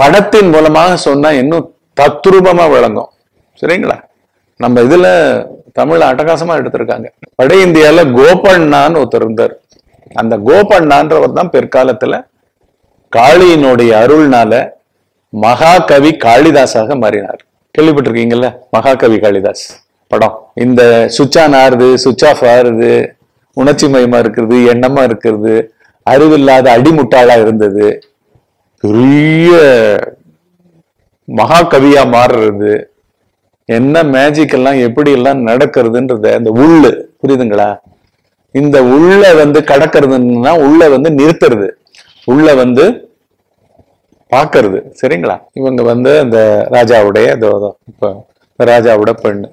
படத்தின் மூலமாக சொன்னா இன்னும் தத்ரூபமா விளங்கும் சரிங்களா நம்ம இதுல தமிழ் அட்டகாசமா எடுத்திருக்காங்க வட இந்தியால கோபண்ணான்னு ஒருத்தர் இருந்தார் அந்த கோபண்ணான்றவர் தான் பிற்காலத்துல காளியினுடைய அருள்னால மகாகவி காளிதாஸாக மாறினார் கேள்விப்பட்டிருக்கீங்கல்ல மகாகவி காளிதாஸ் படம் இந்த சுவிட்ச் ஆன் ஆறுது சுவிட்ச் ஆஃப் ஆறுது உணர்ச்சி மயமா இருக்கிறது எண்ணமா இருக்கிறது அறிவில்லாத அடிமுட்டாளா இருந்தது பெரிய மகாகவியா மாறுறது என்ன மேஜிக் எல்லாம் எப்படி எல்லாம் நடக்கிறதுன்றத அந்த உள்ளு புரியுதுங்களா இந்த உள்ள வந்து கடக்கிறதுன்னா உள்ள வந்து நிறுத்துறது உள்ள வந்து பாக்குறது சரிங்களா இவங்க வந்து அந்த ராஜாவுடைய இதோ இதோ இப்போ இந்த ராஜாவோட பெண்ணு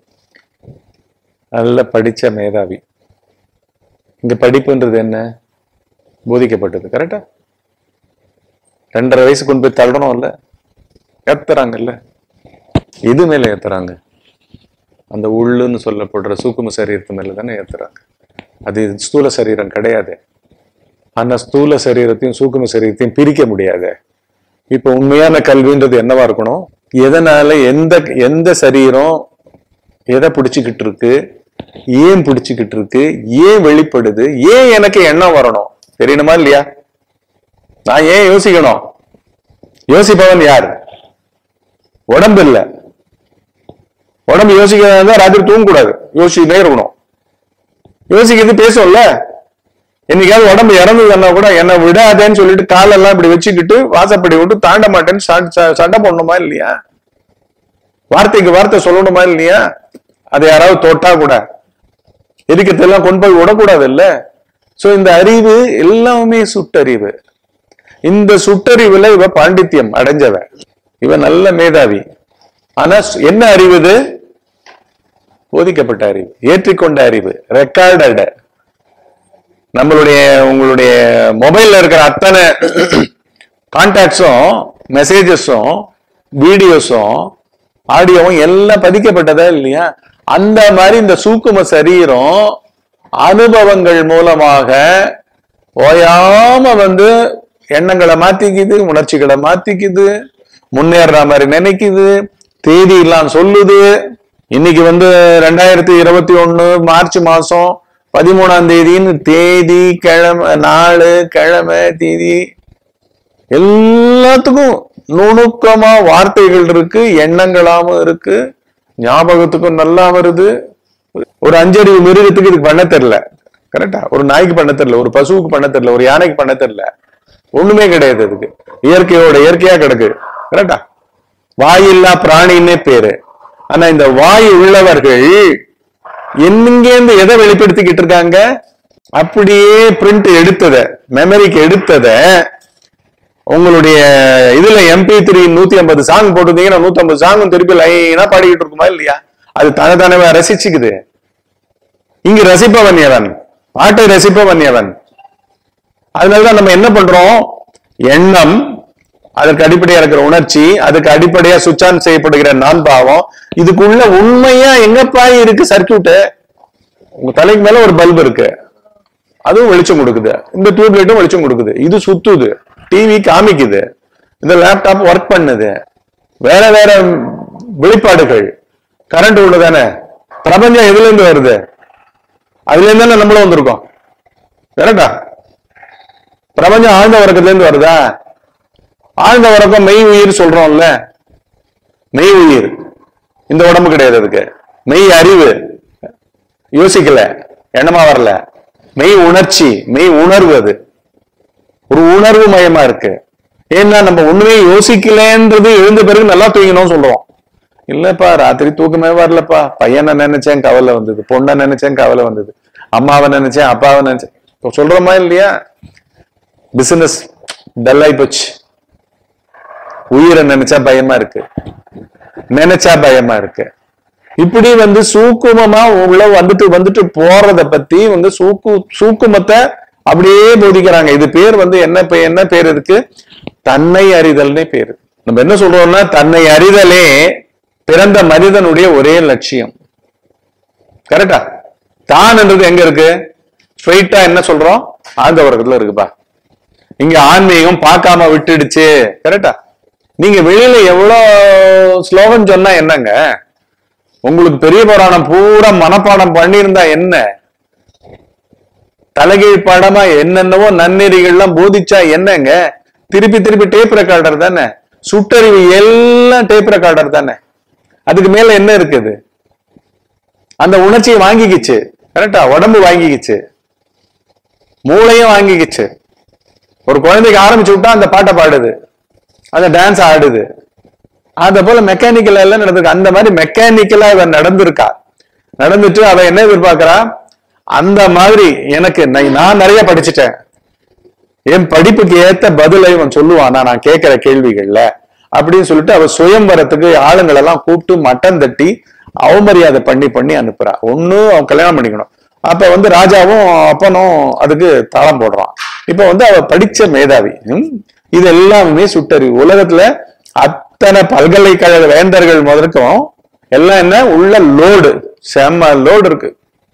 நல்ல படிச்ச மேதாவி இங்க படிப்புன்றது என்ன போதிக்கப்பட்டது கரெக்டா ரெண்டரை வயசு கொண்டு போய் தள்ளணும்ல ஏத்துறாங்கல்ல இது மேல ஏத்துறாங்க அந்த உள்ளுன்னு சொல்லப்படுற சூக்கும சரீரத்து மேல தானே ஏத்துறாங்க அது ஸ்தூல சரீரம் கிடையாது ஆனா ஸ்தூல சரீரத்தையும் சூக்கும சரீரத்தையும் பிரிக்க முடியாது இப்ப உண்மையான கல்வின்றது என்னவா இருக்கணும் எதனால எந்த எந்த சரீரம் எதை பிடிச்சுக்கிட்டு இருக்கு ஏன் பிடிச்சுக்கிட்டு இருக்கு ஏன் வெளிப்படுது ஏன் எனக்கு எண்ணம் வரணும் தெரியணுமா இல்லையா நான் ஏன் யோசிக்கணும் யோசிப்பவன் யார் உடம்பு இல்ல உடம்பு யோசிக்கிறதா ராத்திரி தூங்கக்கூடாது யோசிச்சுட்டே இருக்கணும் யோசிக்கிறது பேசும்ல என்னைக்காவது உடம்பு இறந்ததுன்னா கூட என்னை விடாதேன்னு சொல்லிட்டு காலெல்லாம் இப்படி வச்சுக்கிட்டு வாசப்படி விட்டு தாண்ட மாட்டேன்னு ச- ச- சண்டை போடணுமா இல்லையா வார்த்தைக்கு வார்த்தை சொல்லணுமா இல்லையா அதை யாராவது தொட்டா கூட இருக்கிறதெல்லாம் கொண்டு போய் விடக்கூடாது இல்ல சோ இந்த அறிவு எல்லாமே சுட்டறிவு இந்த சுட்டறிவுல இவ பாண்டித்யம் அடைஞ்சவ இவ நல்ல மேதாவி ஆனா சு- என்ன அறிவு இது போதிக்கப்பட்ட அறிவு ஏற்றிக்கொண்ட அறிவு ரெக்கார்டட் நம்மளுடைய உங்களுடைய மொபைல்ல இருக்கிற அத்தனை கான்டாக்ட்ஸும் மெசேஜஸும் வீடியோஸும் ஆடியோவும் எல்லாம் பதிக்கப்பட்டதா இல்லையா அந்த மாதிரி இந்த சூக்கும சரீரம் அனுபவங்கள் மூலமாக ஓயாம வந்து எண்ணங்களை மாத்திக்குது உணர்ச்சிகளை மாத்திக்குது முன்னேறுற மாதிரி நினைக்குது தேதி எல்லாம் சொல்லுது இன்னைக்கு வந்து ரெண்டாயிரத்தி இருபத்தி ஒண்ணு மார்ச் மாசம் பதிமூணாம் தேதின்னு தேதி கிழமை நாலு கிழமை தேதி எல்லாத்துக்கும் நுணுக்கமா வார்த்தைகள் இருக்கு எண்ணங்களாவும் இருக்கு ஞாபகத்துக்கும் நல்லா வருது ஒரு அஞ்சறிவு மிருகத்துக்கு இதுக்கு பண்ண தெரியல கரெக்டா ஒரு நாய்க்கு பண்ண தெரியல ஒரு பசுவுக்கு பண்ண தெரியல ஒரு யானைக்கு பண்ண தெரியல ஒண்ணுமே கிடையாது அதுக்கு இயற்கையோட இயற்கையா கிடக்கு கரெக்டா வாயில்லா பிராணின்னே பேரு ஆனா இந்த வாய் உள்ளவர்கள் எங்கேருந்து எதை வெளிப்படுத்திக்கிட்டு இருக்காங்க அப்படியே பிரிண்ட் எடுத்தத மெமரிக்கு எடுத்தத உங்களுடைய இதுல எம்பி த்ரீ நூத்தி ஐம்பது சாங் போட்டிருந்தீங்கன்னா நூத்தி ஐம்பது சாங்கும் திருப்பி லைனா பாடிக்கிட்டு இருக்குமா இல்லையா அது தனதானவ ரசிச்சுக்குது இங்கு ரசிப்பவன் எவன் பாட்டை ரசிப்பவன் எவன் அதனாலதான் நம்ம என்ன பண்றோம் எண்ணம் அதற்கு அடிப்படையா இருக்கிற உணர்ச்சி அதுக்கு அடிப்படையா சுவிட்ச் ஆன் செய்யப்படுகிற நான் பாவம் இதுக்குள்ள உண்மையா எங்கப்பா இருக்கு சர்க்கியூட் உங்க தலைக்கு மேல ஒரு பல்ப் இருக்கு அதுவும் வெளிச்சம் கொடுக்குது இந்த டியூப் லைட்டும் வெளிச்சம் கொடுக்குது இது சுத்துது டிவி காமிக்குது இந்த லேப்டாப் ஒர்க் பண்ணுது வேற வேற வெளிப்பாடுகள் கரண்ட் உள்ளதானே பிரபஞ்சம் எதுல இருந்து வருது அதுல இருந்து தானே நம்மளும் வந்திருக்கோம் கரெக்டா பிரபஞ்சம் ஆழ்ந்த உறக்கத்துல இருந்து வருதா ஆழ்ந்த உறக்கம் மெய் உயிர் சொல்றோம்ல மெய் உயிர் இந்த உடம்பு கிடையாது அதுக்கு மெய் அறிவு யோசிக்கல எண்ணமா வரல மெய் உணர்ச்சி மெய் உணர்வு அது ஒரு உணர்வு மயமா இருக்கு ஏன்னா நம்ம ஒண்ணுமே யோசிக்கலன்றது எழுந்த பிறகு நல்லா தூங்கணும்னு சொல்றோம் இல்லப்பா ராத்திரி தூக்கமே வரலப்பா பையனை நினைச்சேன் கவலை வந்தது பொண்ணை நினைச்சேன் கவலை வந்தது அம்மாவை நினைச்சேன் அப்பாவை நினைச்சேன் இப்போ சொல்றோமா இல்லையா பிசினஸ் டல்லாகி போச்சு உயிரை நினைச்சா பயமா இருக்கு நினைச்சா பயமா இருக்கு இப்படி வந்து சூக்குமமா உள்ள வந்துட்டு வந்துட்டு போறத பத்தி வந்து சூக்கு சூக்குமத்தை அப்படியே போதிக்கிறாங்க இது பேர் வந்து என்ன பே- என்ன பேர் இருக்கு தன்னை அறிதல்னே பேரு நம்ம என்ன சொல்றோம்னா தன்னை அறிதலே பிறந்த மனிதனுடைய ஒரே லட்சியம் கரெக்டா தான்ன்றது எங்க இருக்கு ஸ்ட்ரைட்டா என்ன சொல்றோம் ஆழ்ந்த வர்க்கத்துல இருக்குப்பா இங்க ஆன்மீகம் பார்க்காம விட்டுடுச்சு கரெக்டா நீங்க வெளியில எவ்வளவு ஸ்லோகம் சொன்னா என்னங்க உங்களுக்கு பெரிய புராணம் பூரா மனப்பாடம் பண்ணியிருந்தா என்ன தலைகீழ் பாடமா என்னென்னவோ நன்னெறிகள்லாம் போதிச்சா என்னங்க திருப்பி திருப்பி டேப் ரெக்கார்டர் தானே சுட்டறிவு எல்லாம் டேப் ரெக்கார்டர் தானே அதுக்கு மேல என்ன இருக்குது அந்த உணர்ச்சியை வாங்கிக்கிச்சு கரெக்டா உடம்பு வாங்கிக்கிச்சு மூளையும் வாங்கிக்கிச்சு ஒரு குழந்தைக்கு ஆரம்பிச்சு விட்டா அந்த பாட்டை பாடுது அந்த டான்ஸ் ஆடுது அத போல மெக்கானிக்கல் எல்லாம் நடந்திருக்கு அந்த மாதிரி மெக்கானிக்கலா இவன் நடந்திருக்கா நடந்துட்டு அவ என்ன எதிர்பார்க்கறா அந்த மாதிரி எனக்கு நான் நான் நிறைய படிச்சுட்டேன் என் படிப்புக்கு ஏத்த பதிலை இவன் சொல்லுவானா நான் கேட்கிற கேள்விகள்ல அப்படின்னு சொல்லிட்டு அவ சுயம்பரத்துக்கு ஆளுங்களை எல்லாம் கூப்பிட்டு மட்டம் தட்டி அவமரியாதை பண்ணி பண்ணி அனுப்புறா ஒண்ணு அவன் கல்யாணம் பண்ணிக்கணும் அப்ப வந்து ராஜாவும் அப்பனும் அதுக்கு தாளம் போடுறான் இப்ப வந்து அவ படிச்ச மேதாவி ம்? இது எல்லாமே சுட்டறிவு உலகத்துல அத்தனை பல்கலைக்கழக வேந்தர்கள் முதற்கும் எல்லாம் என்ன உள்ள லோடு செம்ம லோடு இருக்கு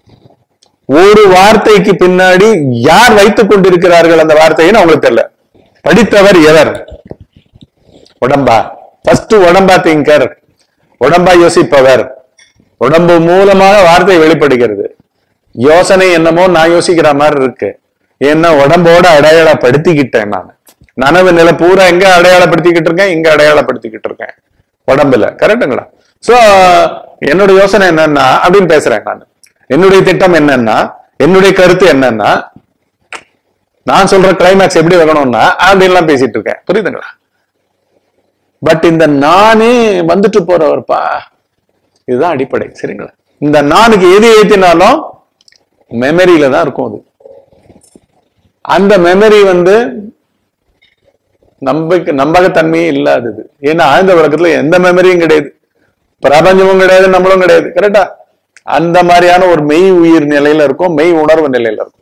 ஒரு வார்த்தைக்கு பின்னாடி யார் வைத்துக் கொண்டிருக்கிறார்கள் அந்த வார்த்தைன்னு அவங்களுக்கு தெரியல படித்தவர் எவர் உடம்பா ஃபர்ஸ்ட் உடம்பா திங்கர் உடம்பா யோசிப்பவர் உடம்பு மூலமாக வார்த்தை வெளிப்படுகிறது யோசனை என்னமோ நான் யோசிக்கிற மாதிரி இருக்கு ஏன்னா உடம்போட அடையாளப்படுத்திக்கிட்டேன் நான் நனவு நிலை பூரா எங்க அடையாளப்படுத்திக்கிட்டு இருக்கேன் இங்க அடையாளப்படுத்திக்கிட்டு இருக்கேன் உடம்புல கரெக்டுங்களா சோ என்னோட யோசனை என்னன்னா அப்படின்னு பேசுறேன் நான் என்னுடைய திட்டம் என்னன்னா என்னுடைய கருத்து என்னன்னா நான் சொல்ற கிளைமேக்ஸ் எப்படி வரணும்னா அப்படின்லாம் பேசிட்டு இருக்கேன் புரியுதுங்களா பட் இந்த நானே வந்துட்டு போறவர்ப்பா இதுதான் அடிப்படை சரிங்களா இந்த நானுக்கு எது ஏத்தினாலும் மெமரியில தான் இருக்கும் அது அந்த மெமரி வந்து நம்பிக்கை நம்பகத்தன்மையே இல்லாதது ஏன்னா ஆழ்ந்த விளக்கத்துல எந்த மெமரியும் கிடையாது பிரபஞ்சமும் கிடையாது நம்மளும் கிடையாது கரெக்டா அந்த மாதிரியான ஒரு மெய் உயிர் நிலையில இருக்கும் மெய் உணர்வு நிலையில இருக்கும்